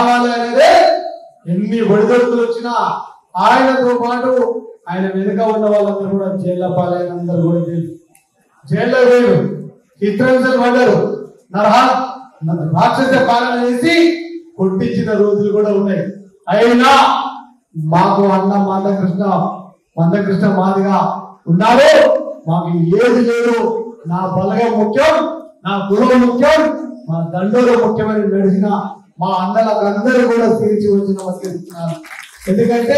రావాలి అనేది ఎన్ని ఒడిదొడుకులు వచ్చినా ఆయనతో పాటు ఆయన వెనుక ఉన్న వాళ్ళందరూ కూడా జైల్లో పాలైన అందరూ కూడా జైలు జైల్లో వేరు చిత్రహింసలు పడ్డారు నరహా రాక్షస పాలన చేసి కొట్టించిన రోజులు కూడా ఉన్నాయి అయినా మాకు అన్న మందకృష్ణ మందకృష్ణ మాదిగా ఉన్నారు మాకు ఏది లేదు నా బలగం ముఖ్యం నా కులం ముఖ్యం మా దండోలు ముఖ్యమని నడిచిన మా అన్నలందరూ కూడా తిరిగి వచ్చి నమస్కరిస్తున్నాను ఎందుకంటే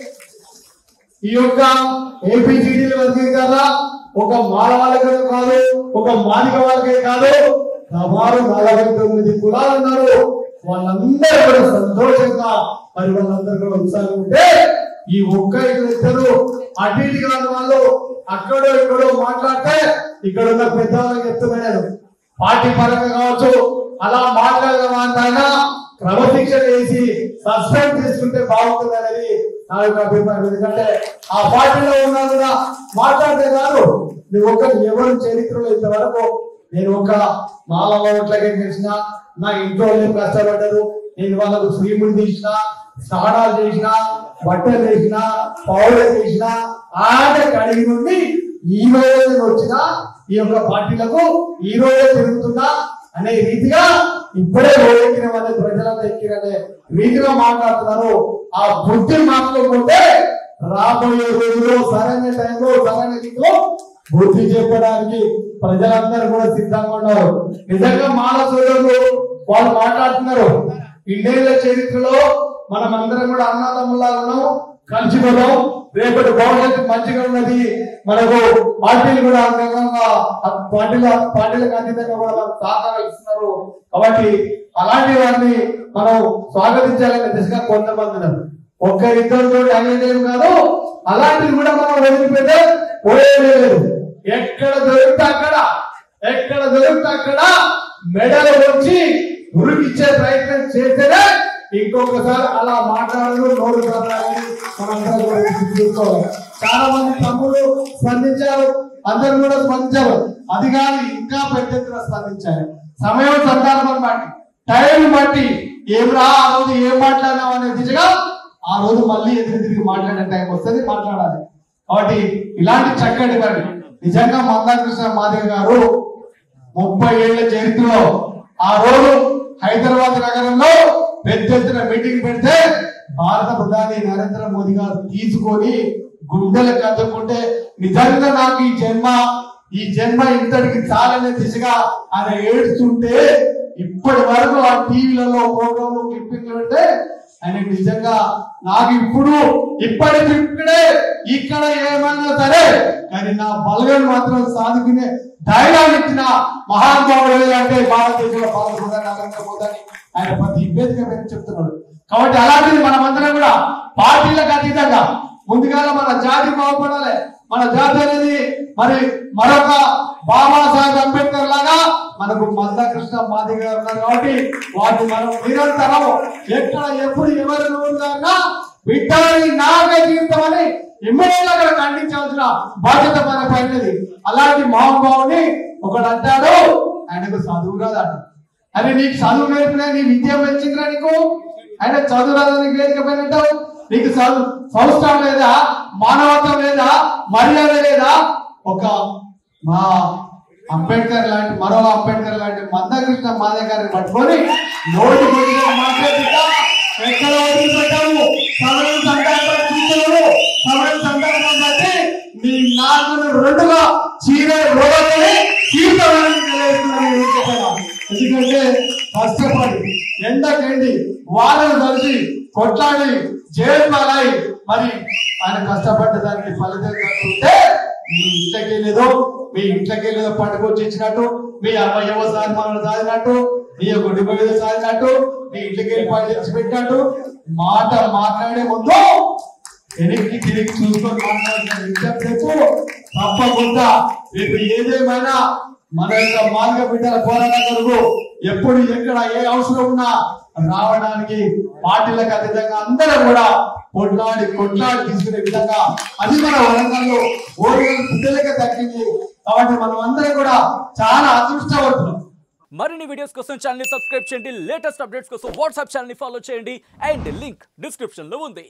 ఈ యొక్క ఏపీజీడీల వర్గీకరణ ఒక మాల వాళ్ళకే కాదు ఒక మాదిక వాళ్ళకే కాదు సుమారు నలభై తొమ్మిది కులాలు ఉన్నారు వాళ్ళందరూ కూడా సంతోషంగా మరి వాళ్ళందరూ కూడా ఉత్సాహంగా ఉంటే ఈ ఒక్క ఇద్దరు అటు ఇటు కాని వాళ్ళు అక్కడో ఇక్కడో మాట్లాడితే ఇక్కడ ఉన్న పెద్దవాళ్ళకి చెప్తున్నాను పార్టీ పరంగా కావచ్చు అలా మాట్లాడిన వారిపైన క్రమశిక్షణ వేసి సస్పెండ్ చేసుకుంటే బాగుంటుంది అనేది నా యొక్క అభిప్రాయం ఎందుకంటే ఆ పార్టీలో ఉన్నా కూడా మాట్లాడితే కాదు నువ్వు ఒక ఎవరు చరిత్రలో ఇంతవరకు నేను ఒక మాల ఓట్లకే చేసిన నా ఇంట్లో నేను కష్టపడ్డారు నేను వాళ్ళకు శ్రీముడి తీసిన స్నానాలు చేసిన బట్టలు చేసిన పౌడర్ చేసిన ఆట కడిగి నుండి ఈ రోజు నేను వచ్చిన ఈ యొక్క పార్టీలకు ఈ రోజే తిరుగుతున్నా అనే రీతిగా ఇప్పుడే ఓడెక్కిన వాళ్ళ ప్రజలంతా ఎక్కిరనే రీతిగా మాట్లాడుతున్నారు ఆ బుద్ధి మార్చుకోకపోతే రాబోయే రోజుల్లో సరైన టైంలో సరైన రీతిలో బుద్ధి చెప్పడానికి ప్రజలందరూ కూడా సిద్ధంగా ఉన్నారు నిజంగా మాల సోదరులు వాళ్ళు మాట్లాడుతున్నారు ఇండియన్ల చరిత్రలో మనం అందరం కూడా అన్నదమ్ములా ఉన్నాం కలిసిపోదాం రేపటి భవిష్యత్తు మంచిగా ఉన్నది మనకు పార్టీలు కూడా అందంగా పార్టీల పార్టీలకు అతీతంగా కూడా మనకు సహకారం ఇస్తున్నారు కాబట్టి అలాంటి వారిని మనం స్వాగతించాలనే దిశగా కొంతమంది ఉన్నారు ఒక్క ఇద్దరితో అనేది కాదు అలాంటివి కూడా మనం వదిలిపెట్టే పోయేది లేదు ఎక్కడ దొరికితే అక్కడ ఎక్కడ దొరికితే అక్కడ మెడలు వచ్చి ఉరికిచ్చే ప్రయత్నం చేస్తేనే ఇంకొకసారి అలా మాట్లాడదు నోరు కదలాలని మనందరం కూడా గుర్తుంచుకోవాలి. చాలా మంది తమ్ముళ్ళు స్పందించారు అందరూ కూడా స్పందించారు అది కాదు ఇంకా పెద్ద ఎత్తున స్పందించాలి సమయం సందర్భం బట్టి టైం బట్టి ఏం రా ఆ రోజు ఏం మాట్లాడినాం అనే దిశగా ఆ రోజు మళ్ళీ ఎదురు తిరిగి మాట్లాడే టైం వస్తుంది మాట్లాడాలి కాబట్టి ఇలాంటి చక్కటి పని నిజంగా మందాకృష్ణ మాదిగ గారు ముప్పై ఏళ్ల చరిత్రలో ఆ రోజు హైదరాబాద్ నగరంలో పెద్ద ఎత్తున మీటింగ్ పెడితే భారత ప్రధాని నరేంద్ర మోదీ గారు తీసుకొని గుండెలకు అందుకుంటే నిజంగా నాకు ఈ జన్మ ఈ జన్మ ఇంతటికి చాలనే దిశగా ఆయన ఏడుస్తుంటే ఇప్పటి వరకు ఆ టీవీలలో ప్రోగ్రాంలు క్లిప్పింగ్లు పెడితే ఆయన నిజంగా నాకు ఇప్పుడు ఇప్పటికి ఇక్కడే ఇక్కడ ఏమన్నా సరే కానీ నా బలగం మాత్రం సాధుకునే ధైర్యాన్ని ఇచ్చిన మహానుభావుడు అంటే భారతదేశంలో పాల్గొందని నరేంద్ర మోదీ అని ఆయన ప్రతి వేదిక మీద చెప్తున్నాడు కాబట్టి అలాంటిది మనమందరం కూడా పార్టీలకు అతీతంగా ముందుగా మన జాతి బాగుపడాలి మన జాతి అనేది మరి మరొక బాబాసాహెబ్ అంబేద్కర్ లాగా మనకు మందకృష్ణ మాదిగ గారు ఉన్నారు కాబట్టి వాటిని మనం నిరంతరం ఎక్కడ ఎప్పుడు ఎవరు ఉన్నారన్నా విట్టాలని నాగ జీవితం అని ఇమ్మీడియట్ గా ఖండించాల్సిన బాధ్యత మన పైనది అలాంటి మహానుభావుని ఒకడు అంటాడు ఆయనకు చదువు రాదట అరే నీకు చదువు నేర్పినా నీ విద్య పెంచిందిరా నీకు ఆయన చదువు రాదని వేదిక పైన అంటావు నీకు చదువు సంస్కారం లేదా మానవత్వం లేదా మర్యాద లేదా ఒక మా అంబేద్కర్ లాంటి మరో అంబేద్కర్ లాంటి మందకృష్ణ మాదే గారిని పట్టుకొని నోటి కొద్దిగా మాట్లాడుతా ఎక్కడ వదిలిపెట్టాము సమయం సందర్భం చూసాము సమయం సందర్భం బట్టి నీ నాలుగు రెండుగా చీర రోగని తీర్థమని తెలియజేస్తున్నాను ఈ రూపంలో. ఎందుకంటే కష్టపడి ఎండకెండి వానలు కలిసి కొట్లాడి జైలు పాలై మరి ఆయన కష్టపడ్డ దానికి ఫలితం కట్టుకుంటే మీ ఇంట్లోకి లేదో మీ ఇంట్లోకి లేదో పట్టుకొచ్చి ఇచ్చినట్టు మీ అమ్మ యువ సాధన సాధినట్టు మీ యొక్క డిబేద సాధినట్టు మీ ఇంట్లోకి వెళ్ళి పని తెచ్చి పెట్టినట్టు మాట మాట్లాడే ముందు వెనక్కి తిరిగి చూసుకొని మాట్లాడిన విజ్ఞప్తి చెప్పు తప్పకుండా రేపు ఏదేమైనా మన యొక్క మార్గ బిడ్డల పోరాటం కొరకు ఎప్పుడు ఎక్కడ ఏ అవసరం ఉన్నా రావడానికి పార్టీలకు అతీతంగా అందరూ కూడా కొట్లాడి కొట్లాడి తీసుకునే విధంగా అది మన వరంగల్లో ఓడిన బిడ్డలకే దక్కింది కాబట్టి మనం అందరం కూడా చాలా అదృష్టవంతులం మరిన్ని వీడియోస్ కోసం ఛానల్ సబ్స్క్రైబ్ చేయండి లేటెస్ట్ అప్డేట్స్ కోసం వాట్సాప్ ఛానల్ ఫాలో చేయండి అండ్ లింక్ డిస్క్రిప్షన్ లో ఉంది